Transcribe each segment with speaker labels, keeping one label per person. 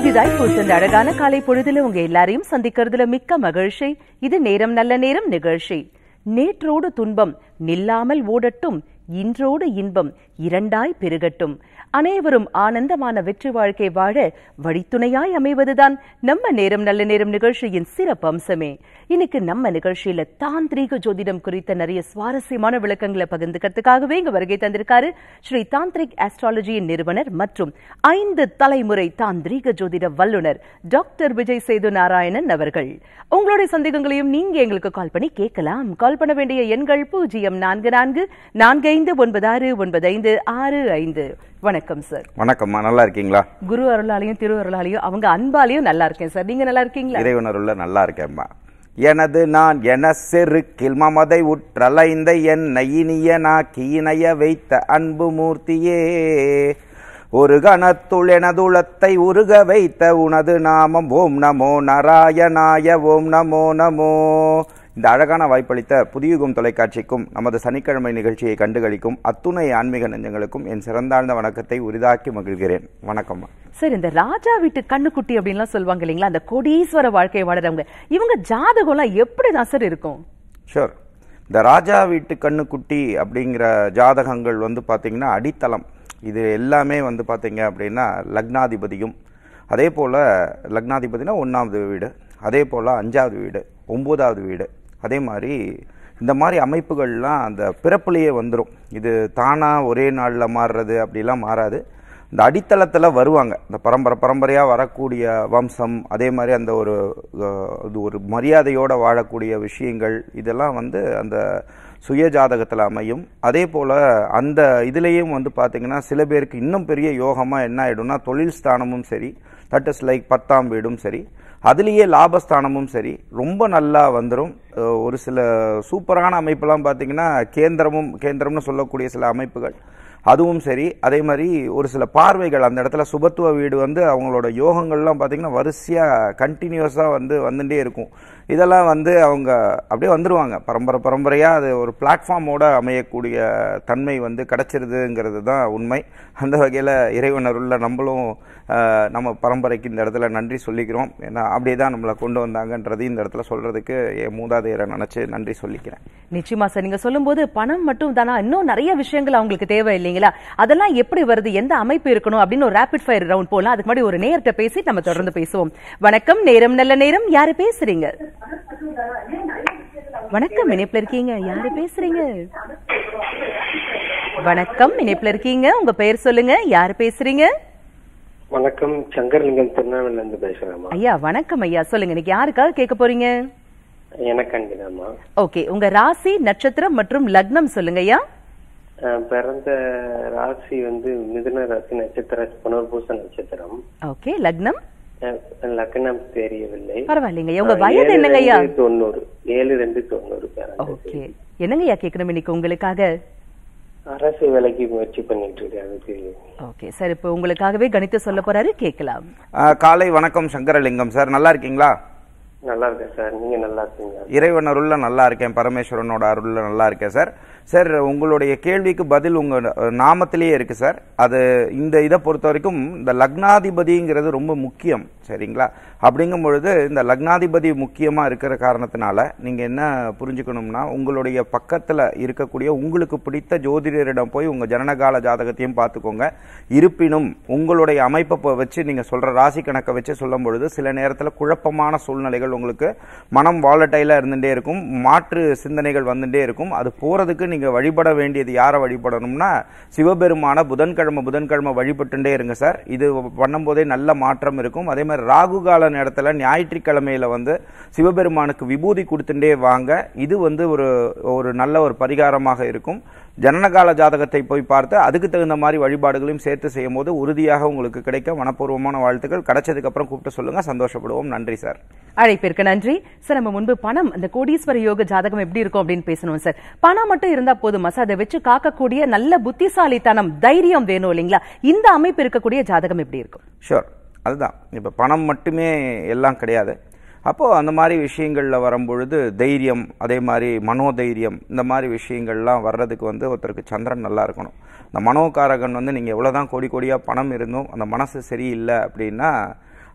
Speaker 1: புதிதாய் பூத்த அழகான காலை பொழுதுல உங்க எல்லாரையும் சந்திக்கிறதுல மிக்க மகிழ்ச்சி இது நேரம் நல்ல நேரம் நிகழ்ச்சி நேற்றோடு துன்பம் நில்லாமல் ஓடட்டும் இன்றோடு இன்பம் இரண்டாய் பெருகட்டும் அனைவரும் ஆனந்தமான வெற்றி வாழ்க்கை வாழ வழித்துணையாய் அமைவதுதான் நம்ம நேரம் நல்ல நேரம் நிகழ்ச்சியின் சிறப்பு அம்சமே இன்னைக்கு நம்ம நிகழ்ச்சியில தாந்திரீக ஜோதிடம் குறித்த நிறைய சுவாரஸ்யமான விளக்கங்களை பகிர்ந்துக்கிறதுக்காகவே இங்க வருகை தந்திருக்காரு ஸ்ரீ தாந்திரிக் ஆஸ்ட்ராலஜியின் நிறுவனர் மற்றும் ஐந்து தலைமுறை தாந்திரீக ஜோதிட வல்லுனர் டாக்டர் விஜய் சேது நாராயணன் அவர்கள் உங்களுடைய சந்தேகங்களையும் நீங்க எங்களுக்கு கால் பண்ணி கேட்கலாம் கால் பண்ண வேண்டிய எண்கள் பூஜ்ஜியம் நான்கு நான்கு நான்கு ஐந்து ஒன்பது ஆறு ஒன்பது ஐந்து ஆறு ஐந்து வணக்கம் சார்
Speaker 2: வணக்கம்மா நல்லா இருக்கீங்களா
Speaker 1: குரு அருளாலையும் திரு அருளாலையும் அவங்க அன்பாலையும் நல்லா இருக்கேன் சார் நீங்க நல்லா இருக்கீங்களா
Speaker 2: இறைவனருள்ள நல்லா இருக்கேம்மா எனது நான் என செருக்கில் மமதை உற்றலைந்த என்னை இனிய நாக்கி இணைய வைத்த அன்பு மூர்த்தியே ஒரு கணத்துள் எனதுளத்தை உருக வைத்த உனது நாமம் ஓம் நமோ நாராயணாய ஓம் நமோ நமோ இந்த அழகான வாய்ப்பளித்த புதியுகம் தொலைக்காட்சிக்கும் நமது சனிக்கிழமை நிகழ்ச்சியை கண்டுகளிக்கும் அத்துணை ஆன்மீக நெஞ்சங்களுக்கும் என் சிறந்தாழ்ந்த வணக்கத்தை உரிதாக்கி மகிழ்கிறேன் வணக்கம்மா
Speaker 1: சார் இந்த ராஜா வீட்டு கண்ணுக்குட்டி அப்படின்லாம் சொல்லுவாங்க இல்லைங்களா அந்த கோடீஸ்வர வாழ்க்கையை வாழறவங்க இவங்க ஜாதகம்லாம் எப்படிதான் சார் இருக்கும்
Speaker 2: ஷூர் இந்த ராஜா வீட்டு கண்ணுக்குட்டி அப்படிங்கிற ஜாதகங்கள் வந்து பார்த்திங்கன்னா அடித்தளம் இது எல்லாமே வந்து பார்த்தீங்க அப்படின்னா லக்னாதிபதியும் அதே போல் லக்னாதிபதினா ஒன்றாவது வீடு அதே போல் அஞ்சாவது வீடு ஒம்போதாவது வீடு அதே மாதிரி இந்த மாதிரி அமைப்புகள்லாம் அந்த பிறப்புலேயே வந்துடும் இது தானாக ஒரே நாளில் மாறுறது அப்படிலாம் மாறாது இந்த அடித்தளத்தில் வருவாங்க இந்த பரம்பரை பரம்பரையாக வரக்கூடிய வம்சம் அதே மாதிரி அந்த ஒரு அஹ், இது ஒரு மரியாதையோடு வாழக்கூடிய விஷயங்கள் இதெல்லாம் வந்து அந்த சுய ஜாதகத்தில் அமையும் அதே போல் அந்த இதுலேயும் வந்து பார்த்திங்கன்னா சில பேருக்கு இன்னும் பெரிய யோகமாக என்ன ஆகிடும்னா தொழில் ஸ்தானமும் சரி தட் இஸ் லைக் பத்தாம் வீடும் சரி அதுலேயே லாபஸ்தானமும் சரி ரொம்ப நல்லா வந்துடும் அஹ், ஒரு சில சூப்பரான அமைப்பெல்லாம் பார்த்திங்கன்னா கேந்திரமும் கேந்திரம்னு சொல்லக்கூடிய சில அமைப்புகள் அதுவும் சரி அதே மாதிரி ஒரு சில பார்வைகள் அந்த இடத்துல சுபத்துவ வீடு வந்து அவங்களோட யோகங்கள்லாம் பார்த்தீங்கன்னா வரிசையாக கண்டினியூஸாக வந்து வந்துட்டே இருக்கும் இதெல்லாம் வந்து அவங்க அப்படியே வந்துருவாங்க பரம்பரை பரம்பரையாக அது ஒரு பிளாட்ஃபார்மோட அமையக்கூடிய தன்மை வந்து கிடச்சிருதுங்கிறது தான் உண்மை அந்த வகையில் இறைவனருள்ள நம்மளும் ஆஹ், நம்ம பரம்பரைக்கு இந்த இடத்துல நன்றி சொல்லிக்கிறோம் ஏன்னா அப்படியே தான் நம்மளை கொண்டு வந்தாங்கன்றது இந்த இடத்துல சொல்கிறதுக்கு என் மூதாதையரை நினச்சி நன்றி சொல்லிக்கிறேன்
Speaker 1: நிச்சயமா சார் நீங்க சொல்லும்போது பணம் மட்டும் தானா இன்னும் நிறைய விஷயங்கள் அவங்களுக்கு தேவை இல்லைங்களா அதெல்லாம் எப்படி வருது எந்த அமைப்பு இருக்கணும் அப்படின்னு ஒரு ரேபிட் ஃபயர் ரவுண்ட் போலாம் அதுக்கு முன்னாடி ஒரு நேரத்தை பேசி நம்ம தொடர்ந்து பேசுவோம் வணக்கம் நேரம் நல்ல நேரம் யாரு பேசுறீங்க வணக்கம் இணைப்புல இருக்கீங்க யாரு பேசுறீங்க வணக்கம் இணைப்புல இருக்கீங்க உங்க பெயர் சொல்லுங்க யாரு பேசுறீங்க
Speaker 3: வணக்கம் சங்கர்லிங்கம் திருநாவல்ல இருந்து பேசுறேம்மா
Speaker 1: ஐயா வணக்கம் ஐயா சொல்லுங்க இன்னைக்கு யாருக்காக கேட்க போறீங்க
Speaker 3: எனக்கு அண்டிதாம்மா
Speaker 1: ஓகே உங்க ராசி நட்சத்திரம் மற்றும் லக்னம் சொல்லுங்க ஐயா
Speaker 3: அஹ் பிறந்த ராசி வந்து மிதுன ராசி நட்சத்திர புனர்பூச நட்சத்திரம்
Speaker 1: ஓகே லக்னம்
Speaker 3: அஹ் லக்னம் தெரியவில்லை
Speaker 1: பரவாயில்லைங்க ஐயா உங்க
Speaker 3: அஹ்
Speaker 1: வயது
Speaker 3: ஏழு
Speaker 1: என்னங்க ஐயா
Speaker 3: ரெண்டு தொண்ணூறு ஏழு ரெண்டு தொண்ணூறு பிறந்தது
Speaker 1: ஓகே என்னங்க ஐயா கேட்கணும் இன்னைக்கு உங்களுக்காக
Speaker 3: அரசு வேலைக்கு முயற்சி பண்ணிட்டு இருக்கேன் அதுக்கு
Speaker 1: ஓகே சார் இப்போ உங்களுக்காகவே கணித்து சொல்ல போறாரு கேட்கலாம்
Speaker 2: ஆஹ், காலை வணக்கம் சங்கரலிங்கம் சார் நல்லா இருக்கீங்களா
Speaker 3: நல்லா இருக்கேன் சார் நீங்க நல்லா இருக்கீங்க
Speaker 2: இறைவன் அருள்ல நல்லா இருக்கேன் பரமேஸ்வரனோட அருள்ல நல்லா இருக்கேன் சார் சார் உங்களுடைய கேள்விக்கு பதில் உங்க அஹ், நாமத்திலேயே இருக்கு சார் அது இந்த இதை பொறுத்த வரைக்கும் இந்த லக்னாதிபதிங்கிறது ரொம்ப முக்கியம் சரிங்களா அப்படிங்கும் பொழுது இந்த லக்னாதிபதி முக்கியமா இருக்கிற காரணத்தினால நீங்க என்ன புரிஞ்சுக்கணும்னா உங்களுடைய பக்கத்துல இருக்கக்கூடிய உங்களுக்கு பிடித்த ஜோதிடரிடம் போய் உங்க ஜனனகால ஜாதகத்தையும் பார்த்துக்கோங்க இருப்பினும் உங்களுடைய அமைப்பை ப- வச்சு நீங்க சொல்ற ராசி கணக்கை வச்சு சொல்லும் பொழுது சில நேரத்துல குழப்பமான சூழ்நிலைகள் உங்களுக்கு மனம் வாலட்டைலா இருந்துட்டே இருக்கும் மாற்று சிந்தனைகள் வந்துட்டே இருக்கும் அது போறதுக்கு நீங்க வழிபட வேண்டியது யாரை வழிபடணும்னா சிவபெருமான புதன்கிழமை புதன்கிழமை வழிபட்டுட்டே இருங்க சார் இது பண்ணும்போதே நல்ல மாற்றம் இருக்கும் அதே மாதிரி ராகு கால நேரத்துல ஞாயிற்றுக்கிழமையில வந்து சிவபெருமானுக்கு விபூதி கொடுத்துட்டே வாங்க இது வந்து ஒரு ஒரு நல்ல ஒரு பரிகாரமாக இருக்கும் ஜனனகால ஜாதகத்தை போய் பார்த்து அதுக்கு தகுந்த மாதிரி வழிபாடுகளையும் சேர்த்து செய்யும் போது உறுதியாக உங்களுக்கு கிடைக்க மனப்பூர்வமான வாழ்த்துக்கள் கிடைச்சதுக்கு அப்புறம் கூப்பிட்டு சொல்லுங்க சந்தோஷப்படுவோம் நன்றி சார்
Speaker 1: அழைப்பிற்கு நன்றி சார் நம்ம முன்பு பணம் அந்த கோடீஸ்வர யோக ஜாதகம் எப்படி இருக்கும் அப்படின்னு பேசணும் சார் பணம் மட்டும் இருந்தா போதுமா சார் அதை வச்சு காக்கக்கூடிய நல்ல புத்திசாலித்தனம் தைரியம் வேணும் இல்லைங்களா இந்த அமைப்பு இருக்கக்கூடிய ஜாதகம் எப்படி இருக்கும்
Speaker 2: ஷூர் அதுதான் இப்போ பணம் மட்டுமே எல்லாம் கிடையாது அப்போது அந்த மாதிரி விஷயங்களில் வரும்பொழுது தைரியம் அதே மாதிரி மனோதைரியம் இந்த மாதிரி விஷயங்கள்லாம் வர்றதுக்கு வந்து ஒருத்தருக்கு சந்திரன் நல்லா இருக்கணும் இந்த மனோகாரகன் வந்து நீங்கள் எவ்வளோ தான் கோடி கோடியாக பணம் இருந்தும் அந்த மனசு சரியில்லை அப்படின்னா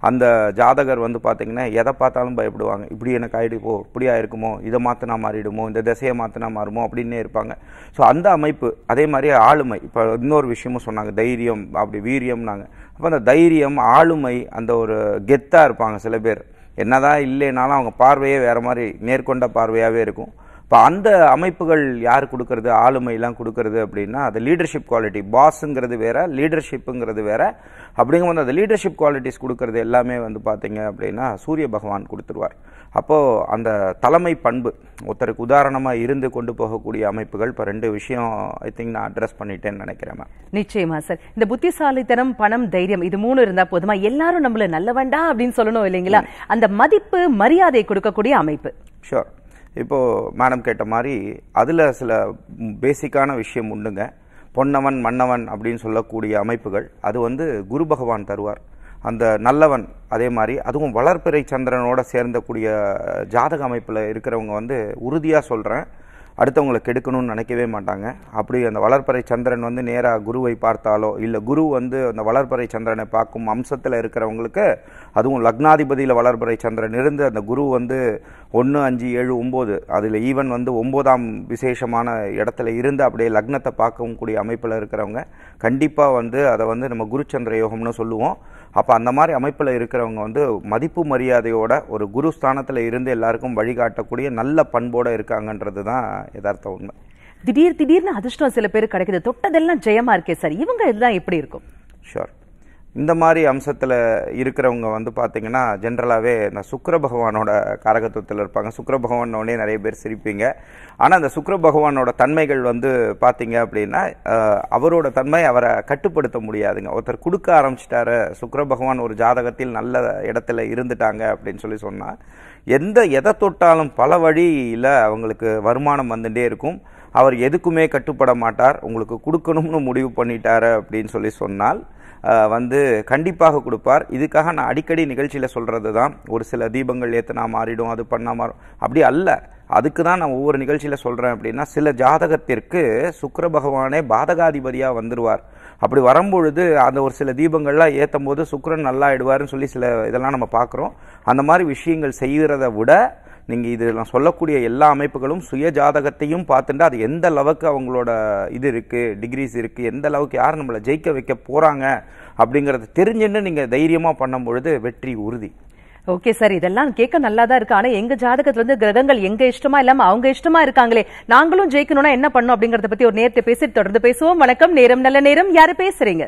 Speaker 2: அந்த ஜாதகர் வந்து பார்த்தீங்கன்னா எதை பார்த்தாலும் பயப்படுவாங்க இப்படி எனக்கு ஆயிடுப்போ இப்படி ஆயிருக்குமோ இதை மாற்றினா மாறிடுமோ இந்த திசையை மாற்றினா மாறுமோ அப்படின்னே இருப்பாங்க ஸோ அந்த அமைப்பு அதே மாதிரி ஆளுமை இப்போ இன்னொரு விஷயமும் சொன்னாங்க தைரியம் அப்படி வீரியம்னாங்க அப்போ அந்த தைரியம் ஆளுமை அந்த ஒரு கெத்தாக இருப்பாங்க சில பேர் என்னதான் இல்லைனாலும் அவங்க பார்வையே வேற மாதிரி நேர்கொண்ட பார்வையாகவே இருக்கும் இப்போ அந்த அமைப்புகள் யார் கொடுக்கறது ஆளுமையெல்லாம் கொடுக்கறது அப்படின்னா அது லீடர்ஷிப் குவாலிட்டி பாஸுங்கிறது வேற லீடர்ஷிப்புங்கிறது வேற அப்படிங்கும்போது அந்த லீடர்ஷிப் குவாலிட்டிஸ் கொடுக்கறது எல்லாமே வந்து பார்த்தீங்க அப்படின்னா சூரிய பகவான் கொடுத்துருவார் அப்போது அந்த தலைமை பண்பு ஒருத்தருக்கு உதாரணமாக இருந்து கொண்டு போகக்கூடிய அமைப்புகள் இப்போ ரெண்டு விஷயம் ஐ திங்க் நான் அட்ரஸ் பண்ணிட்டேன்னு நினைக்கிறேன் மேம்
Speaker 1: நிச்சயமா சார் இந்த புத்திசாலித்தனம் பணம் தைரியம் இது மூணு இருந்தா போதுமா எல்லாரும் நம்மள நல்லவன்டா அப்படின்னு சொல்லணும் இல்லைங்களா அந்த மதிப்பு மரியாதை கொடுக்கக்கூடிய அமைப்பு
Speaker 2: ஷூர் இப்போது மேடம் கேட்ட மாதிரி அதில் சில பேசிக்கான விஷயம் உண்டுங்க பொன்னவன் மன்னவன் அப்படின்னு சொல்லக்கூடிய அமைப்புகள் அது வந்து குரு பகவான் தருவார் அந்த நல்லவன் அதே மாதிரி அதுவும் வளர்ப்பிறை சந்திரனோட சேர்ந்தக்கூடிய ஜாதக அமைப்பில் இருக்கிறவங்க வந்து உறுதியாக சொல்கிறேன் அடுத்தவங்களை கெடுக்கணும்னு நினைக்கவே மாட்டாங்க அப்படி அந்த வளர்ப்பறை சந்திரன் வந்து நேராக குருவை பார்த்தாலோ இல்லை குரு வந்து அந்த வளர்ப்பறை சந்திரனை பார்க்கும் அம்சத்தில் இருக்கிறவங்களுக்கு அதுவும் லக்னாதிபதியில் வளர்ப்பறை சந்திரன் இருந்து அந்த குரு வந்து ஒன்று அஞ்சு ஏழு ஒம்பது அதில் ஈவன் வந்து ஒம்போதாம் விசேஷமான இடத்துல இருந்து அப்படியே லக்னத்தை பார்க்கவும் கூடிய அமைப்பில் இருக்கிறவங்க கண்டிப்பாக வந்து அதை வந்து நம்ம குருச்சந்திர யோகம்னு சொல்லுவோம் அப்போ அந்த மாதிரி அமைப்பில் இருக்கிறவங்க வந்து மதிப்பு மரியாதையோட ஒரு குரு ஸ்தானத்தில் இருந்து எல்லாருக்கும் வழிகாட்டக்கூடிய நல்ல பண்போட இருக்காங்கன்றது தான் யதார்த்த உண்மை
Speaker 1: திடீர் திடீர்னு அதிர்ஷ்டம் சில பேர் கிடைக்குது தொட்டதெல்லாம் ஜெயமா இருக்கே சார் இவங்க இதுதான் எப்படி இருக்கும்
Speaker 2: ஷூர் இந்த மாதிரி அம்சத்தில் இருக்கிறவங்க வந்து பார்த்தீங்கன்னா ஜென்ரலாகவே இந்த சுக்கிர பகவானோட காரகத்துவத்தில் இருப்பாங்க சுக்கிர பகவானோடனே நிறைய பேர் சிரிப்பீங்க ஆனால் அந்த சுக்கிர பகவானோட தன்மைகள் வந்து பார்த்தீங்க அப்படின்னா அஹ், அவரோட தன்மை அவரை கட்டுப்படுத்த முடியாதுங்க ஒருத்தர் கொடுக்க ஆரம்பிச்சிட்டாரு சுக்கிர பகவான் ஒரு ஜாதகத்தில் நல்ல இடத்துல இருந்துட்டாங்க அப்படின்னு சொல்லி சொன்னால் எந்த எதை தொட்டாலும் பல வழியில் அவங்களுக்கு வருமானம் வந்துட்டே இருக்கும் அவர் எதுக்குமே கட்டுப்பட மாட்டார் உங்களுக்கு கொடுக்கணும்னு முடிவு பண்ணிட்டாரு அப்படின்னு சொல்லி சொன்னால் அஹ், வந்து கண்டிப்பாக கொடுப்பார் இதுக்காக நான் அடிக்கடி நிகழ்ச்சியில் சொல்கிறது தான் ஒரு சில தீபங்கள் ஏற்றுனா மாறிடும் அது பண்ணா மாறும் அப்படி அல்ல அதுக்கு தான் நான் ஒவ்வொரு நிகழ்ச்சியில் சொல்கிறேன் அப்படின்னா சில ஜாதகத்திற்கு சுக்கிர பகவானே பாதகாதிபதியாக வந்துருவார் அப்படி வரும்பொழுது அந்த ஒரு சில தீபங்கள்லாம் ஏற்றும் போது சுக்கிரன் நல்லா ஆயிடுவாருன்னு சொல்லி சில இதெல்லாம் நம்ம பார்க்குறோம் அந்த மாதிரி விஷயங்கள் செய்கிறத விட நீங்கள் இது நான் சொல்லக்கூடிய எல்லா அமைப்புகளும் சுய ஜாதகத்தையும் பார்த்துட்டு அது எந்த அளவுக்கு அவங்களோட இது இருக்குது டிகிரிஸ் இருக்குது எந்த அளவுக்கு யார் நம்மளை ஜெயிக்க வைக்க போகிறாங்க அப்படிங்கிறத தெரிஞ்சுன்னு நீங்கள் தைரியமாக பண்ணும் பொழுது வெற்றி உறுதி
Speaker 1: ஓகே சார் இதெல்லாம் கேட்க நல்லா தான் இருக்கு ஆனா எங்க ஜாதகத்துல வந்து கிரகங்கள் எங்க இஷ்டமா இல்லாம அவங்க இஷ்டமா இருக்காங்களே நாங்களும் ஜெயிக்கணும்னா என்ன பண்ணணும் அப்படிங்கறத பத்தி ஒரு நேரத்தை பேசி தொடர்ந்து பேசுவோம் வணக்கம் நேரம் நல்ல நேரம் யாரு பேசுறீங்க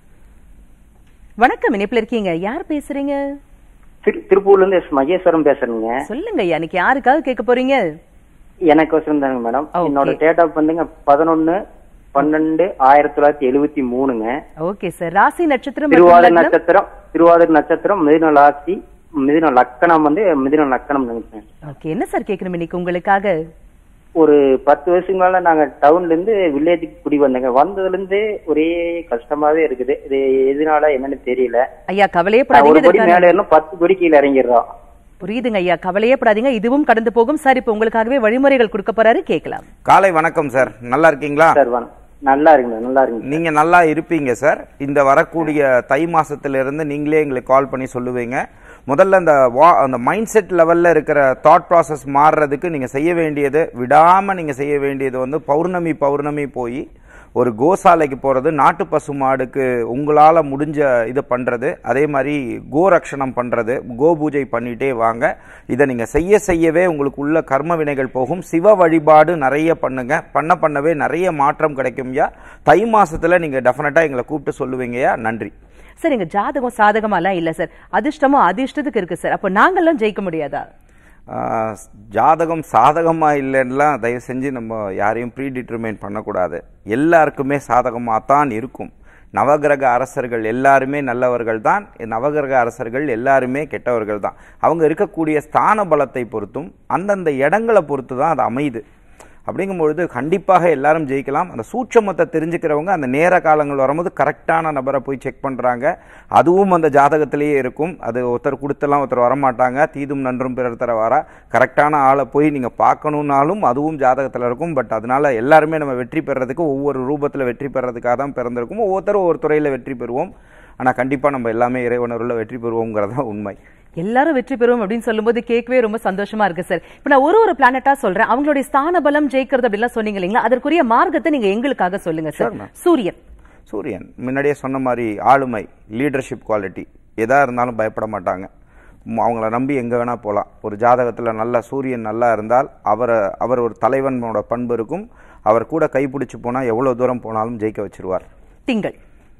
Speaker 1: வணக்கம் இணைப்புல இருக்கீங்க யார் பேசுறீங்க
Speaker 4: திரு- திருப்பூர்ல இருந்து எஸ் மகேஸ்வரம் பேசுறேங்க
Speaker 1: சொல்லுங்க ஐயா இன்னைக்கு யாருக்காக கேட்க போறீங்க
Speaker 4: எனக்கு வசரம் தாங்க மேடம்
Speaker 1: Okay.
Speaker 4: என்னோட டேட் ஆஃப் வந்துங்க பதினொன்னு பன்னெண்டு ஆயிரத்தி தொள்ளாயிரத்தி எழுபத்தி மூணுங்க
Speaker 1: ஓகே சார் ராசி நட்சத்திரம் மற்றும்
Speaker 4: திருவாதிரை
Speaker 1: லக்னம்?
Speaker 4: நட்சத்திரம் திருவாதிரை நட்சத்திரம் மிதுன ராசி மிதுன லக்கணம் வந்து மிதுன லக்கணம் நினைச்சேன்
Speaker 1: ஓகே என்ன சார் கேட்கணும் இன்னைக்கு உங்களுக்காக
Speaker 4: ஒரு பத்து வருஷத்துக்கு மேல நாங்க டவுன்ல இருந்து வில்லேஜுக்கு குடி வந்தோங்க வந்ததுல இருந்து ஒரே கஷ்டமாவே இருக்குது இது எதனால என்னன்னு தெரியல
Speaker 1: ஐயா
Speaker 4: நான்
Speaker 1: கவலையப்படாதீங்க
Speaker 4: ஒரு படி
Speaker 1: இதற்கான-
Speaker 4: மேல ஏறணும் பத்து படி கீழே இறங்கிடுறோம்
Speaker 1: புரியுதுங்க ஐயா கவலையப்படாதீங்க இதுவும் கடந்து போகும் சார் இப்ப உங்களுக்காகவே வழிமுறைகள் கொடுக்க போறாரு கேட்கலாம்
Speaker 2: காலை வணக்கம் சார் நல்லா இருக்கீங்களா
Speaker 4: சார் வணக்கம். நல்லா இருக்குங்க நல்லா இருக்குங்க
Speaker 2: நீங்க நல்லா இருப்பீங்க சார் இந்த வரக்கூடிய தை மாசத்துல இருந்து நீங்களே எங்களுக்கு கால் பண்ணி சொல்லுவீங்க முதல்ல அந்த வா அந்த மைண்ட் செட் லெவல்ல இருக்கிற தாட் ப்ராசஸ் மாறுறதுக்கு நீங்க செய்ய வேண்டியது விடாம நீங்க செய்ய வேண்டியது வந்து பௌர்ணமி பௌர்ணமி போய் ஒரு கோசாலைக்கு போறது நாட்டு பசு மாடுக்கு உங்களால முடிஞ்ச இது பண்றது அதே மாதிரி கோரக்ஷணம் பண்றது கோ பூஜை பண்ணிட்டே வாங்க இதை நீங்க செய்ய செய்யவே உங்களுக்கு உள்ள கர்ம வினைகள் போகும் சிவ வழிபாடு நிறைய பண்ணுங்க பண்ண பண்ணவே நிறைய மாற்றம் கிடைக்கும்யா தை மாசத்துல நீங்க டெஃபினட்டா எங்களை கூப்பிட்டு சொல்லுவீங்கயா நன்றி
Speaker 1: சார் எங்க ஜாதகம் சாதகமா எல்லாம் இல்ல சார் அதிர்ஷ்டமும் அதிர்ஷ்டத்துக்கு இருக்கு சார் அப்ப நாங்கெல்லாம் ஜெயிக்க முடியாதா
Speaker 2: ஆஹ், ஜாதகம் சாதகமா இல்லைன்னுலாம் தயவு செஞ்சு நம்ம யாரையும் ப்ரீ டிட்டர்மைன் பண்ணக்கூடாது எல்லாருக்குமே சாதகமாக தான் இருக்கும் நவகிரக அரசர்கள் எல்லாருமே நல்லவர்கள் தான் நவகிரக அரசர்கள் எல்லாருமே கெட்டவர்கள் தான் அவங்க இருக்கக்கூடிய ஸ்தான பலத்தை பொறுத்தும் அந்தந்த இடங்களை பொறுத்து தான் அது அமையுது அப்படிங்கும்பொழுது கண்டிப்பாக எல்லாரும் ஜெயிக்கலாம் அந்த சூட்சமத்தை தெரிஞ்சுக்கிறவங்க அந்த நேர காலங்கள் வரும்போது கரெக்டான நபரை போய் செக் பண்ணுறாங்க அதுவும் அந்த ஜாதகத்திலேயே இருக்கும் அது ஒருத்தர் கொடுத்தெல்லாம் ஒருத்தர் வரமாட்டாங்க தீதும் நன்றும் பிறர் தர வாரா கரெக்டான ஆளை போய் நீங்கள் பார்க்கணுன்னாலும் அதுவும் ஜாதகத்தில் இருக்கும் பட் அதனால எல்லாருமே நம்ம வெற்றி பெறதுக்கு ஒவ்வொரு ரூபத்தில் வெற்றி பெறதுக்காக தான் பிறந்திருக்கும் ஒவ்வொருத்தரும் ஒவ்வொரு துறையில் வெற்றி பெறுவோம் ஆனால் கண்டிப்பாக நம்ம எல்லாமே இறைவனருள்ள வெற்றி பெறுவோங்கிறது தான் உண்மை
Speaker 1: எல்லாரும் வெற்றி பெறுவோம் அப்படின்னு சொல்லும்போது கேட்கவே ரொம்ப சந்தோஷமா இருக்கு சார் இப்ப நான் ஒரு ஒரு பிளானட்டா சொல்றேன் அவங்களுடைய ஸ்தான பலம் ஜெயிக்கிறது அப்படிலாம் சொன்னீங்க இல்லைங்களா அதற்குரிய மார்க்கத்தை நீங்க எங்களுக்காக சொல்லுங்க சார்
Speaker 2: Sure, ma'am.
Speaker 1: சூரியன்
Speaker 2: சூரியன் முன்னாடியே சொன்ன மாதிரி ஆளுமை லீடர்ஷிப் குவாலிட்டி எதா இருந்தாலும் பயப்பட மாட்டாங்க ம், அவங்கள நம்பி எங்கே வேணால் போகலாம் ஒரு ஜாதகத்தில் நல்ல சூரியன் நல்லா இருந்தால் அவரை அவர் ஒரு தலைவனோட பண்பு இருக்கும் அவர் கூட கைப்பிடிச்சு போனால் எவ்வளோ தூரம் போனாலும் ஜெயிக்க வச்சிருவார்
Speaker 1: திங்கள்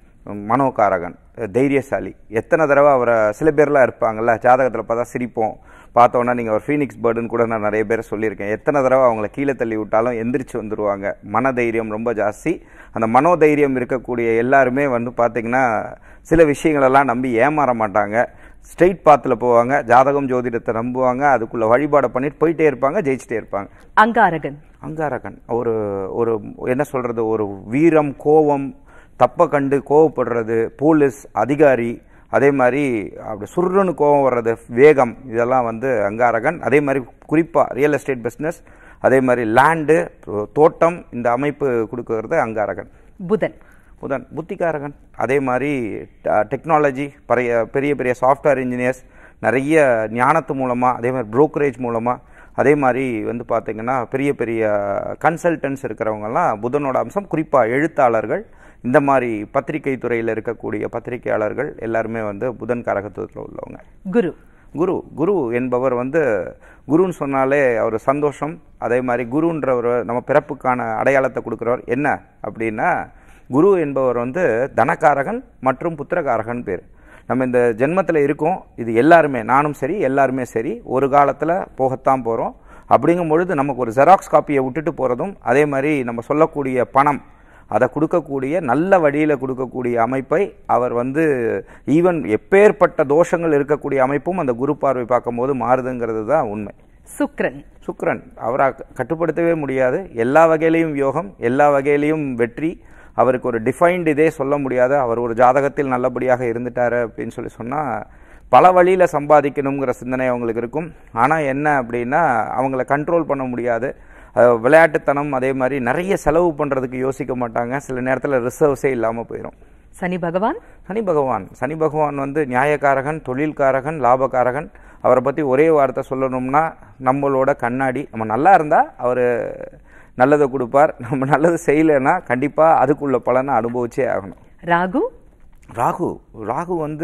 Speaker 2: மனோகாரகன் தைரியசாலி எத்தனை தடவை அவரை சில பேர்லாம் இருப்பாங்கல்ல ஜாதகத்தில் பார்த்தா சிரிப்போம் பார்த்தோன்னா நீங்கள் ஒரு ஃபீனிக்ஸ் பேர்டுன்னு கூட நான் நிறைய பேர் சொல்லியிருக்கேன் எத்தனை தடவை அவங்கள கீழே தள்ளி விட்டாலும் எந்திரிச்சு வந்துருவாங்க மனதைரியம் ரொம்ப ஜாஸ்தி அந்த மனோதைரியம் இருக்கக்கூடிய எல்லாருமே வந்து பார்த்தீங்கன்னா சில விஷயங்களெல்லாம் நம்பி ஏமாற மாட்டாங்க ஸ்ட்ரெயிட் பாத்தில் போவாங்க ஜாதகம் ஜோதிடத்தை நம்புவாங்க அதுக்குள்ள வழிபாடை பண்ணிட்டு போயிட்டே இருப்பாங்க ஜெயிச்சிட்டே இருப்பாங்க
Speaker 1: அங்காரகன்
Speaker 2: அங்காரகன் ஒரு ஒரு என்ன சொல்றது ஒரு வீரம் கோபம் தப்பை கண்டு கோவப்படுறது போலீஸ் அதிகாரி அதே மாதிரி அப்படி சுருன்னு கோவம் வர்றது வேகம் இதெல்லாம் வந்து அங்காரகன் அதே மாதிரி குறிப்பாக ரியல் எஸ்டேட் பிஸ்னஸ் அதே மாதிரி லேண்டு தோட்டம் இந்த அமைப்பு கொடுக்கறது அங்காரகன்
Speaker 1: புதன்
Speaker 2: புதன் புத்திகாரகன் அதே மாதிரி டெக்னாலஜி பெரிய பெரிய பெரிய சாஃப்ட்வேர் இன்ஜினியர்ஸ் நிறைய ஞானத்து மூலமாக அதே மாதிரி brokerage மூலமாக அதே மாதிரி வந்து பார்த்தீங்கன்னா பெரிய பெரிய கன்சல்டன்ஸ் இருக்கிறவங்கலாம் புதனோட அம்சம் குறிப்பாக எழுத்தாளர்கள் இந்த மாதிரி பத்திரிகை துறையில் இருக்கக்கூடிய பத்திரிகையாளர்கள் எல்லாருமே வந்து புதன் காரகத்துவத்தில் உள்ளவங்க
Speaker 1: குரு
Speaker 2: குரு குரு என்பவர் வந்து குருன்னு சொன்னாலே அவர் சந்தோஷம் அதே மாதிரி குருன்றவர் நம்ம பிறப்புக்கான அடையாளத்தை கொடுக்குறவர் என்ன அப்படின்னா குரு என்பவர் வந்து தனகாரகன் மற்றும் புத்திரகாரகன் பேர் நம்ம இந்த ஜென்மத்தில் இருக்கோம் இது எல்லாருமே நானும் சரி எல்லாருமே சரி ஒரு காலத்தில் போகத்தான் போகிறோம் அப்படிங்கும் பொழுது நமக்கு ஒரு ஜெராக்ஸ் காப்பியை விட்டுட்டு போகிறதும் அதே மாதிரி நம்ம சொல்லக்கூடிய பணம் அதை கொடுக்கக்கூடிய நல்ல வழியில் கொடுக்கக்கூடிய அமைப்பை அவர் வந்து ஈவன் எப்பேற்பட்ட தோஷங்கள் இருக்கக்கூடிய அமைப்பும் அந்த குரு பார்வை பார்க்கும்போது மாறுதுங்கிறது தான் உண்மை
Speaker 1: சுக்கிரன்
Speaker 2: சுக்கிரன் அவரை கட்டுப்படுத்தவே முடியாது எல்லா வகையிலையும் யோகம் எல்லா வகையிலையும் வெற்றி அவருக்கு ஒரு டிஃபைன்டு இதே சொல்ல முடியாது அவர் ஒரு ஜாதகத்தில் நல்லபடியாக இருந்துட்டாரு அப்படின்னு சொல்லி சொன்னால் பல வழியில் சம்பாதிக்கணுங்கிற சிந்தனை அவங்களுக்கு இருக்கும் ஆனால் என்ன அப்படின்னா அவங்கள கண்ட்ரோல் பண்ண முடியாது அஹ் விளையாட்டுத்தனம் அதே மாதிரி நிறைய செலவு பண்ணுறதுக்கு யோசிக்க மாட்டாங்க சில நேரத்தில் ரிசர்வ்ஸே இல்லாமல் போயிடும்
Speaker 1: சனி பகவான்
Speaker 2: சனி பகவான் சனி பகவான் வந்து நியாயக்காரகன் தொழில்காரகன் லாபகாரகன் அவரை பற்றி ஒரே வார்த்தை சொல்லணும்னா நம்மளோட கண்ணாடி நம்ம நல்லா இருந்தால் அவர் நல்லதை கொடுப்பார் நம்ம நல்லது செய்யலைன்னா கண்டிப்பாக அதுக்குள்ள பலனை அனுபவிச்சே ஆகணும்
Speaker 1: ராகு
Speaker 2: ராகு ராகு வந்து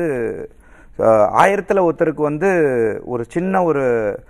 Speaker 2: அஹ், ஆயிரத்துல ஒருத்தருக்கு வந்து ஒரு சின்ன ஒரு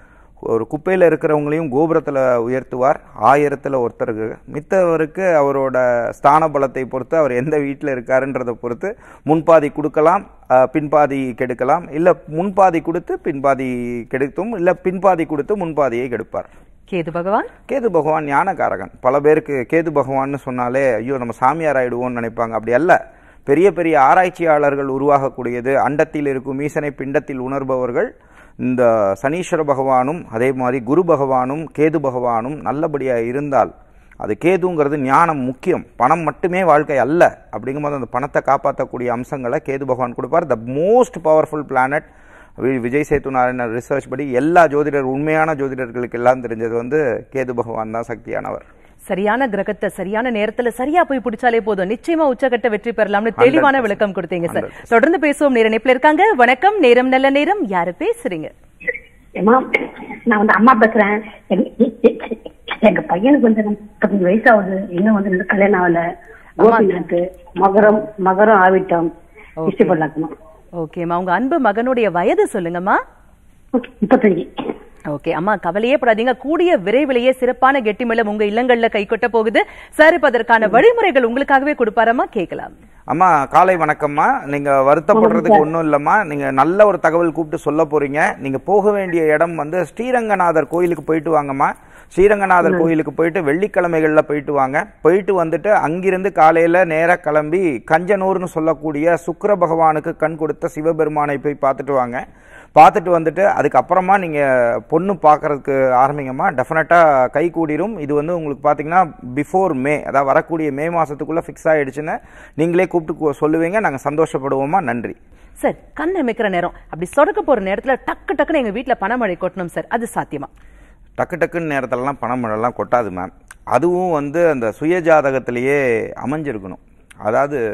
Speaker 2: ஒரு குப்பையில் இருக்கிறவங்களையும் கோபுரத்தில் உயர்த்துவார் ஆயிரத்தில் ஒருத்தருக்கு மித்தவருக்கு அவரோட ஸ்தான பலத்தை பொறுத்து அவர் எந்த வீட்டில் இருக்காருன்றதை பொறுத்து முன்பாதி கொடுக்கலாம் அஹ், பின்பாதி கெடுக்கலாம் இல்லை முன்பாதி கொடுத்து பின்பாதி கெடுத்தும் இல்லை பின்பாதி கொடுத்து முன்பாதியை கெடுப்பார்
Speaker 1: கேது பகவான்
Speaker 2: கேது பகவான் ஞானகாரகன் பல பேருக்கு கேது பகவான்னு சொன்னாலே ஐயோ நம்ம சாமியார் ஆயிடுவோம்னு நினைப்பாங்க அப்படி அல்ல பெரிய பெரிய ஆராய்ச்சியாளர்கள் உருவாகக்கூடியது அண்டத்தில் இருக்கும் ஈசனை பிண்டத்தில் உணர்பவர்கள் இந்த சனீஸ்வர பகவானும் அதே மாதிரி குரு பகவானும் கேது பகவானும் நல்லபடியாக இருந்தால் அது கேதுங்கிறது ஞானம் முக்கியம் பணம் மட்டுமே வாழ்க்கை அல்ல அப்படிங்கும்போது அந்த பணத்தை காப்பாற்றக்கூடிய அம்சங்களை கேது பகவான் கொடுப்பார் த மோஸ்ட் பவர்ஃபுல் பிளானட் வி- விஜய் சேத்து நாராயணன் ரிசர்ச் படி எல்லா ஜோதிடர் உண்மையான ஜோதிடர்களுக்கு எல்லாம் தெரிஞ்சது வந்து கேது பகவான் தான் சக்தியானவர்
Speaker 1: சரியான கிரகத்தை சரியான நேரத்துல சரியா போய் பிடிச்சாலே போதும் நிச்சயமா உச்சகட்ட வெற்றி பெறலாம்னு தெளிவான
Speaker 2: 100%.
Speaker 1: விளக்கம் கொடுத்தீங்க சார் தொடர்ந்து பேசுவோம் நேர இணைப்புல இருக்காங்க வணக்கம் நேரம் நல்ல நேரம் யாரு பேசுறீங்க
Speaker 5: ஏம்மா நான் வந்து அம்மா பேசுறேன் எங்க- எ- எ- எங்க பையனுக்கு வந்து முப்பத்தஞ்சு வயசு ஆகுது இன்னும் வந்து இன்னும் கல்யாணம் ஆகல கோபிநாத் மகரம் மகரம் ஆவிட்டம் இஷ்டப்படலாக்கணும்
Speaker 1: ஓகேம்மா உங்க அன்பு மகனுடைய வயது சொல்லுங்கம்மா
Speaker 5: முப்பத்தஞ்சு
Speaker 1: ஓகே அம்மா கவலையே படாதீங்க கூடிய விரைவிலேயே சிறப்பான கெட்டிமலம் உங்க இல்லங்கள்ல கை கொட்ட போகுது சார் இப்ப அதற்கான வழிமுறைகள் உங்களுக்காகவே கொடுப்பாரம்மா கேட்கலாம்
Speaker 2: அம்மா காலை வணக்கம்மா நீங்க வருத்தப்படுறதுக்கு ஒன்றும் இல்லம்மா நீங்க நல்ல ஒரு தகவல் கூப்பிட்டு சொல்ல போறீங்க நீங்க போக வேண்டிய இடம் வந்து ஸ்ரீரங்கநாதர் கோயிலுக்கு போயிட்டு வாங்கம்மா ஸ்ரீரங்கநாதர் கோயிலுக்கு போயிட்டு வெள்ளிக்கிழமைகள்ல போயிட்டு வாங்க போயிட்டு வந்துட்டு அங்கிருந்து காலையில நேரா கிளம்பி கஞ்சனூர்னு சொல்லக்கூடிய சுக்கிர பகவானுக்கு கண் கொடுத்த சிவபெருமானை போய் பார்த்துட்டு வாங்க பார்த்துட்டு வந்துட்டு அதுக்கப்புறமா நீங்கள் பொண்ணு பார்க்கறதுக்கு ஆரம்பிங்கம்மா டெஃபினட்டாக கை கூடிரும் இது வந்து உங்களுக்கு பார்த்தீங்கன்னா பிஃபோர் மே அதாவது வரக்கூடிய மே மாதத்துக்குள்ளே ஃபிக்ஸ் ஆகிடுச்சுன்னு நீங்களே கூப்பிட்டு கூ- சொல்லுவீங்க நாங்கள் சந்தோஷப்படுவோமா நன்றி
Speaker 1: சார் கண் அமைக்கிற நேரம் அப்படி சொடக்க போற நேரத்துல டக்கு டக்குன்னு எங்க வீட்ல பணமழை கொட்டணும் சார் அது சாத்தியமா
Speaker 2: டக்கு டக்குன்னு நேரத்திலலாம் பணம் மழைலாம் கொட்டாது மேம் அதுவும் வந்து அந்த சுய ஜாதகத்திலேயே அமைஞ்சிருக்கணும் அதாவது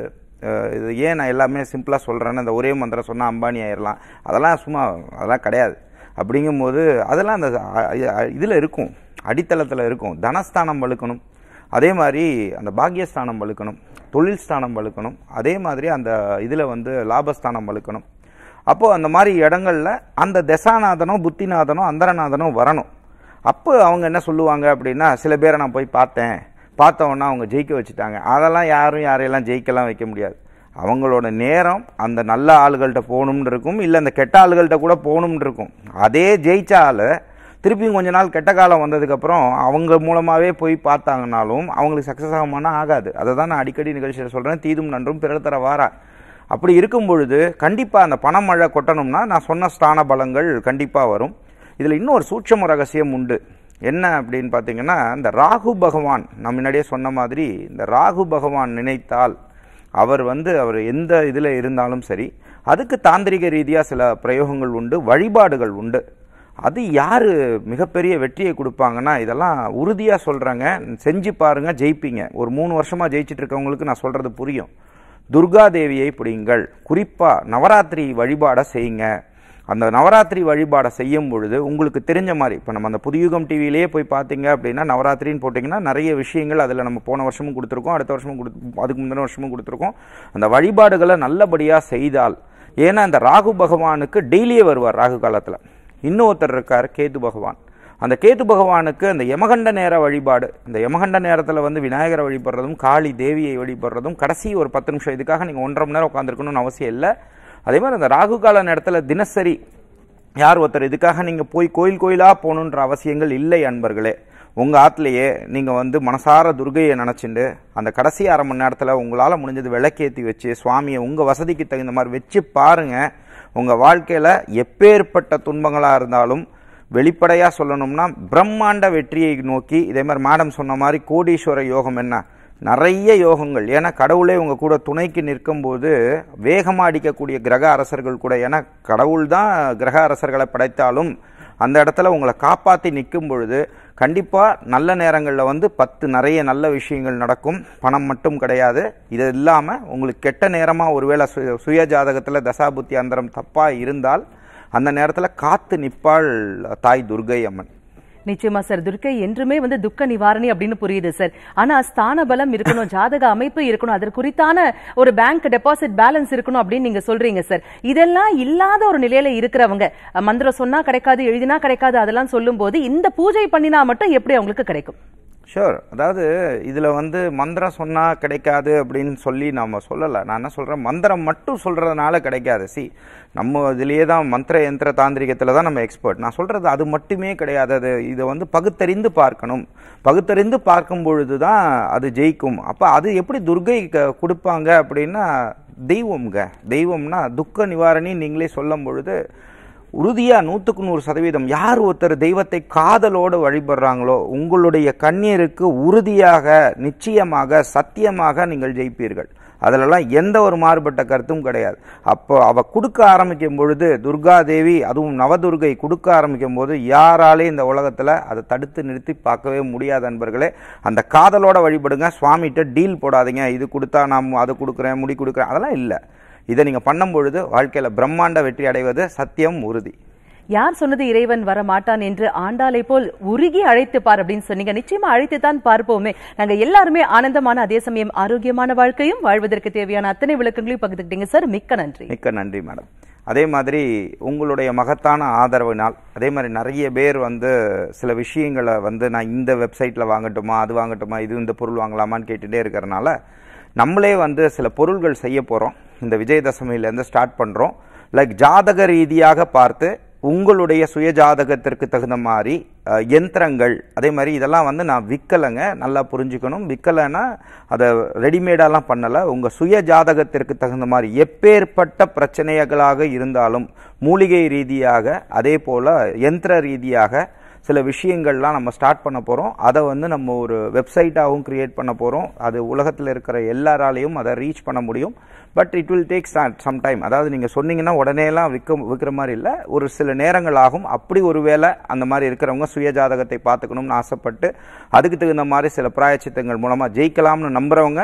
Speaker 2: அஹ் இது ஏன் நான் எல்லாமே சிம்பிளாக சொல்கிறேன்னு அந்த ஒரே மந்திரம் சொன்னால் அம்பானி ஆயிடலாம் அதெல்லாம் சும்மா அதெல்லாம் கிடையாது அப்படிங்கும்போது அதெல்லாம் அந்த இதில் இருக்கும் அடித்தளத்தில் இருக்கும் தனஸ்தானம் வலுக்கணும் அதே மாதிரி அந்த பாக்கியஸ்தானம் வலுக்கணும் தொழில் ஸ்தானம் வலுக்கணும் அதே மாதிரி அந்த இதில் வந்து லாபஸ்தானம் வலுக்கணும் அப்போ அந்த மாதிரி இடங்கள்ல அந்த தசாநாதனோ புத்திநாதனோ அந்தரநாதனோ வரணும் அப்போ அவங்க என்ன சொல்லுவாங்க அப்படின்னா சில பேரை நான் போய் பார்த்தேன் பார்த்த உடனே அவங்க ஜெயிக்க வச்சுட்டாங்க அதெல்லாம் யாரும் யாரையெல்லாம் ஜெயிக்கலாம் வைக்க முடியாது அவங்களோட நேரம் அந்த நல்ல ஆளுகள்கிட்ட போகணும்னு இருக்கும் இல்லை அந்த கெட்ட ஆளுகள்கிட்ட கூட போகணும்னு இருக்கும் அதே ஜெயிச்ச ஆளு திருப்பியும் கொஞ்ச நாள் கெட்ட காலம் வந்ததுக்கப்புறம் அவங்க மூலமாகவே போய் பார்த்தாங்கனாலும் அவங்களுக்கு சக்ஸஸ் ஆகுமானா ஆகாது அதை தான் நான் அடிக்கடி நிகழ்ச்சியில் சொல்கிறேன் தீதும் நன்றும் பிறர் தர வாரா அப்படி இருக்கும் பொழுது கண்டிப்பாக அந்த பணமழை கொட்டணும்னா நான் சொன்ன ஸ்தான பலங்கள் கண்டிப்பாக வரும் இதில் இன்னொரு சூட்சம ரகசியம் உண்டு என்ன அப்படின்னு பார்த்தீங்கன்னா இந்த ராகு பகவான் நான் முன்னாடியே சொன்ன மாதிரி இந்த ராகு பகவான் நினைத்தால் அவர் வந்து அவர் எந்த இதில் இருந்தாலும் சரி அதுக்கு தாந்திரிக ரீதியாக சில பிரயோகங்கள் உண்டு வழிபாடுகள் உண்டு அது யார் மிகப்பெரிய வெற்றியை கொடுப்பாங்கன்னா இதெல்லாம் உறுதியாக சொல்கிறாங்க செஞ்சு பாருங்க ஜெயிப்பீங்க ஒரு மூணு வருஷமாக ஜெயிச்சிட்டு இருக்கவங்களுக்கு நான் சொல்கிறது புரியும் துர்கா தேவியை பிடிங்கள் குறிப்பாக நவராத்திரி வழிபாடை செய்யுங்க அந்த நவராத்திரி வழிபாடை செய்யும் பொழுது உங்களுக்கு தெரிஞ்ச மாதிரி இப்போ நம்ம அந்த புதியுகம் டிவியிலேயே போய் பார்த்தீங்க அப்படின்னா நவராத்திரின்னு போட்டிங்கன்னா நிறைய விஷயங்கள் அதில் நம்ம போன வருஷமும் கொடுத்துருக்கோம் அடுத்த வருஷமும் கொடு அதுக்கு முந்தின வருஷமும் கொடுத்துருக்கோம் அந்த வழிபாடுகளை நல்லபடியாக செய்தால் ஏன்னா அந்த ராகு பகவானுக்கு டெய்லியே வருவார் ராகு காலத்தில் இன்னொருத்தர் இருக்கார் கேது பகவான் அந்த கேது பகவானுக்கு அந்த யமகண்ட நேர வழிபாடு இந்த யமகண்ட நேரத்தில் வந்து விநாயகரை வழிபடுறதும் காளி தேவியை வழிபடுறதும் கடைசி ஒரு பத்து நிமிஷம் இதுக்காக நீங்கள் ஒன்றரை மணி நேரம் உட்காந்துருக்கணும்னு அவசியம் இல்லை அதே மாதிரி அந்த ராகு கால நேரத்தில் தினசரி யார் ஒருத்தர் இதுக்காக நீங்கள் போய் கோயில் கோயிலாக போகணுன்ற அவசியங்கள் இல்லை அன்பர்களே உங்கள் ஆத்துலேயே நீங்கள் வந்து மனசார துர்கையை நினச்சிண்டு அந்த கடைசி அரை மணி நேரத்தில் உங்களால் முடிஞ்சது விளக்கேற்றி வச்சு சுவாமியை உங்கள் வசதிக்கு தகுந்த மாதிரி வச்சு பாருங்கள் உங்கள் வாழ்க்கையில் எப்பேற்பட்ட துன்பங்களாக இருந்தாலும் வெளிப்படையாக சொல்லணும்னா பிரம்மாண்ட வெற்றியை நோக்கி இதே மாதிரி மேடம் சொன்ன மாதிரி கோடீஸ்வர யோகம் என்ன நிறைய யோகங்கள் ஏன்னா கடவுளே உங்கள் கூட துணைக்கு நிற்கும்போது வேகமாக அடிக்கக்கூடிய கிரக அரசர்கள் கூட ஏன்னா கடவுள் தான் கிரக அரசர்களை படைத்தாலும் அந்த இடத்துல உங்களை காப்பாற்றி நிற்கும் பொழுது கண்டிப்பாக நல்ல நேரங்களில் வந்து பத்து நிறைய நல்ல விஷயங்கள் நடக்கும் பணம் மட்டும் கிடையாது இது இல்லாமல் உங்களுக்கு கெட்ட நேரமாக ஒருவேளை சுய சுய ஜாதகத்தில் தசாபுத்தி அந்தரம் தப்பாக இருந்தால் அந்த நேரத்தில் காத்து நிற்பாள் தாய் துர்கை அம்மன்
Speaker 1: நிச்சயமா சார் துர்க்கை என்றுமே வந்து துக்க நிவாரணி அப்படின்னு புரியுது சார் ஆனா ஸ்தான பலம் இருக்கணும் ஜாதக அமைப்பு இருக்கணும் அதற்கு குறித்தான ஒரு பேங்க் டெபாசிட் பேலன்ஸ் இருக்கணும் அப்படின்னு நீங்க சொல்றீங்க சார் இதெல்லாம் இல்லாத ஒரு நிலையில இருக்கிறவங்க அஹ், மந்திரம் சொன்னா கிடைக்காது எழுதினா கிடைக்காது அதெல்லாம் சொல்லும்போது இந்த பூஜை பண்ணினா மட்டும் எப்படி அவங்களுக்கு கிடைக்கும்
Speaker 2: ஷூர் அதாவது இதில் வந்து மந்திரம் சொன்னால் கிடைக்காது அப்படின்னு சொல்லி நம்ம சொல்லலை நான் என்ன சொல்கிறேன் மந்திரம் மட்டும் சொல்கிறதுனால கிடைக்காது சி நம்ம இதுலேயே தான் மந்திர யந்திர தாந்திரிகத்தில் தான் நம்ம எக்ஸ்பர்ட் நான் சொல்கிறது அது மட்டுமே கிடையாது அது இதை வந்து பகுத்தறிந்து பார்க்கணும் பகுத்தறிந்து பார்க்கும் பொழுது தான் அது ஜெயிக்கும் அப்போ அது எப்படி துர்கை க- கொடுப்பாங்க அப்படின்னா தெய்வம்ங்க தெய்வம்னா துக்க நிவாரணி நீங்களே சொல்லும் பொழுது உறுதியா நூற்றுக்கு நூறு சதவீதம் யார் ஒருத்தர் தெய்வத்தை காதலோடு வழிபடுறாங்களோ உங்களுடைய கண்ணீருக்கு உறுதியாக நிச்சயமாக சத்தியமாக நீங்கள் ஜெயிப்பீர்கள் அதிலெல்லாம் எந்த ஒரு மாறுபட்ட கருத்தும் கிடையாது அப்போ அவ கொடுக்க ஆரம்பிக்கும் பொழுது துர்கா தேவி அதுவும் நவதுர்கை கொடுக்க ஆரம்பிக்கும் போது யாராலே இந்த உலகத்தில் அதை தடுத்து நிறுத்தி பார்க்கவே முடியாது அன்பர்களே அந்த காதலோட வழிபடுங்க சுவாமிகிட்ட டீல் போடாதீங்க இது கொடுத்தா நான் அது கொடுக்குறேன் முடி கொடுக்குறேன் அதெல்லாம் இல்லை இதை நீங்கள் பண்ணும் பொழுது வாழ்க்கையில் பிரம்மாண்ட வெற்றி அடைவது சத்தியம் உறுதி
Speaker 1: யார் சொன்னது இறைவன் வர மாட்டான் என்று ஆண்டாளை போல் உருகி அழைத்து பார் அப்படின்னு சொன்னீங்க நிச்சயமா அழைத்து தான் பார்ப்போமே நாங்க எல்லாருமே ஆனந்தமான அதே சமயம் ஆரோக்கியமான வாழ்க்கையும் வாழ்வதற்கு தேவையான அத்தனை விளக்கங்களையும் பகிர்ந்துக்கிட்டீங்க சார் மிக்க நன்றி
Speaker 2: மிக்க நன்றி மேடம் அதே மாதிரி உங்களுடைய மகத்தான ஆதரவினால் அதே மாதிரி நிறைய பேர் வந்து சில விஷயங்களை வந்து நான் இந்த வெப்சைட்டில் வாங்கட்டுமா அது வாங்கட்டுமா இது இந்த பொருள் வாங்கலாமான்னு கேட்டுகிட்டே இருக்கிறனால நம்மளே வந்து சில பொருள்கள் செய்ய போகிறோம் இந்த விஜயதசமியிலேருந்து ஸ்டார்ட் பண்ணுறோம் லைக் ஜாதக ரீதியாக பார்த்து உங்களுடைய சுய ஜாதகத்திற்கு தகுந்த மாதிரி அஹ், யந்திரங்கள் அதே மாதிரி இதெல்லாம் வந்து நான் விற்கலைங்க நல்லா புரிஞ்சுக்கணும் விற்கலைன்னா அதை ரெடிமேடாலாம் பண்ணலை உங்கள் சுய ஜாதகத்திற்கு தகுந்த மாதிரி எப்பேற்பட்ட பிரச்சனைகளாக இருந்தாலும் மூலிகை ரீதியாக அதே போல் யந்திர ரீதியாக சில விஷயங்கள்லாம் நம்ம ஸ்டார்ட் பண்ண போகிறோம் அதை வந்து நம்ம ஒரு வெப்சைட்டாகவும் கிரியேட் பண்ண போகிறோம் அது உலகத்தில் இருக்கிற எல்லாராலையும் அதை ரீச் பண்ண முடியும் but it will take some time அதாவது நீங்கள் சொன்னீங்கன்னா உடனேலாம் விற்க விற்கிற மாதிரி இல்லை ஒரு சில நேரங்கள் ஆகும் அப்படி ஒரு வேளை அந்த மாதிரி இருக்கிறவங்க சுய ஜாதகத்தை பார்த்துக்கணும்னு ஆசைப்பட்டு அதுக்கு தகுந்த மாதிரி சில பிராயச்சித்தங்கள் மூலமாக ஜெயிக்கலாம்னு நம்புறவங்க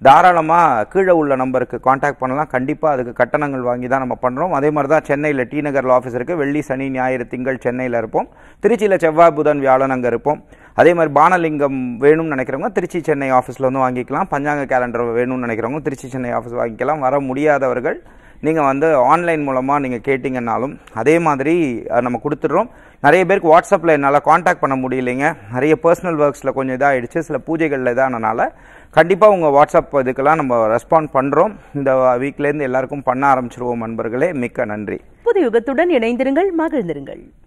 Speaker 2: தாராளமாக கீழே உள்ள நம்பருக்கு காண்டாக்ட் பண்ணலாம் கண்டிப்பாக அதுக்கு கட்டணங்கள் வாங்கி தான் நம்ம பண்ணுறோம் அதே மாதிரி தான் சென்னையில் டி நகரில் ஆஃபீஸ் இருக்குது வெள்ளி சனி ஞாயிறு திங்கள் சென்னையில் இருப்போம் திருச்சியில் செவ்வாய் புதன் வியாழன் அங்கே இருப்போம் அதே மாதிரி பானலிங்கம் வேணும்னு நினைக்கிறவங்க திருச்சி சென்னை ஆஃபீஸில் வந்து வாங்கிக்கலாம் பஞ்சாங்க கேலண்டர் வேணும்னு நினைக்கிறவங்க திருச்சி சென்னை ஆஃபீஸ் வாங்கிக்கலாம் வர முடியாதவர்கள் நீங்கள் வந்து ஆன்லைன் மூலமாக நீங்கள் கேட்டிங்கன்னாலும் அதே மாதிரி அஹ், நம்ம கொடுத்துட்றோம் நிறைய பேருக்கு வாட்ஸ்அப்பில் என்னால் காண்டாக்ட் பண்ண முடியலைங்க நிறைய பர்சனல் ஒர்க்ஸில் கொஞ்சம் இதாகிடுச்சு சில பூஜைகளில் இதானனால கண்டிப்பாக உங்கள் வாட்ஸ்அப் இதுக்கெல்லாம் நம்ம ரெஸ்பாண்ட் பண்ணுறோம் இந்த வீக்லேருந்து எல்லாருக்கும் பண்ண ஆரம்பிச்சிருவோம் நண்பர்களே மிக்க நன்றி
Speaker 1: புது யுகத்துடன் இணைந்திருங்கள் மகிழ்ந்திருங்கள்